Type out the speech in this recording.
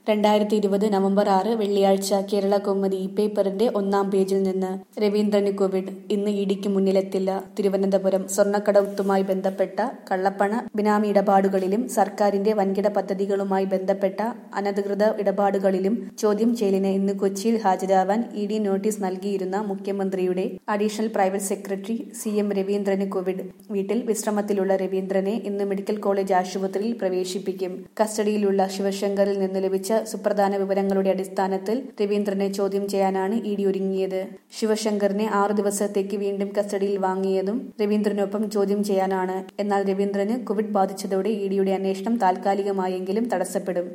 രണ്ടായിരത്തി ഇരുപത് നവംബർ ആറ് വെള്ളിയാഴ്ച കേരള കൗമുദി ഇ പേപ്പറിന്റെ ഒന്നാം പേജിൽ നിന്ന് രവീന്ദ്രന് കോവിഡ് ഇന്ന് ഇടിക്ക് മുന്നിലെത്തില്ല തിരുവനന്തപുരം സ്വർണ്ണക്കടത്തുമായി ബന്ധപ്പെട്ട കള്ളപ്പണ ബിനാമി ഇടപാടുകളിലും സർക്കാരിന്റെ വൻകിട പദ്ധതികളുമായി ബന്ധപ്പെട്ട അനധികൃത ഇടപാടുകളിലും ചോദ്യം ചെയ്യലിന് ഇന്ന് കൊച്ചിയിൽ ഹാജരാവാൻ ഇ ഡി നോട്ടീസ് നൽകിയിരുന്ന മുഖ്യമന്ത്രിയുടെ additional private secretary C M രവീന്ദ്രന് കോവിഡ് വീട്ടിൽ വിശ്രമത്തിലുള്ള രവീന്ദ്രനെ ഇന്ന് മെഡിക്കൽ കോളേജ് ആശുപത്രിയിൽ പ്രവേശിപ്പിക്കും കസ്റ്റഡിയിലുള്ള ശിവശങ്കറിൽ നിന്ന് ലഭിച്ച സുപ്രധാന വിവരങ്ങളുടെ അടിസ്ഥാനത്തിൽ രവീന്ദ്രനെ ചോദ്യം ചെയ്യാനാണ് ഇ ഡി ഒരുങ്ങിയത് ശിവശങ്കറിനെ ആറു ദിവസത്തേക്ക് വീണ്ടും കസ്റ്റഡിയിൽ വാങ്ങിയതും രവീന്ദ്രനൊപ്പം ചോദ്യം ചെയ്യാനാണ് എന്നാൽ രവീന്ദ്രന് കോവിഡ് ബാധിച്ചതോടെ ഇ ഡിയുടെ അന്വേഷണം താൽക്കാലികമായെങ്കിലും തടസ്സപ്പെടും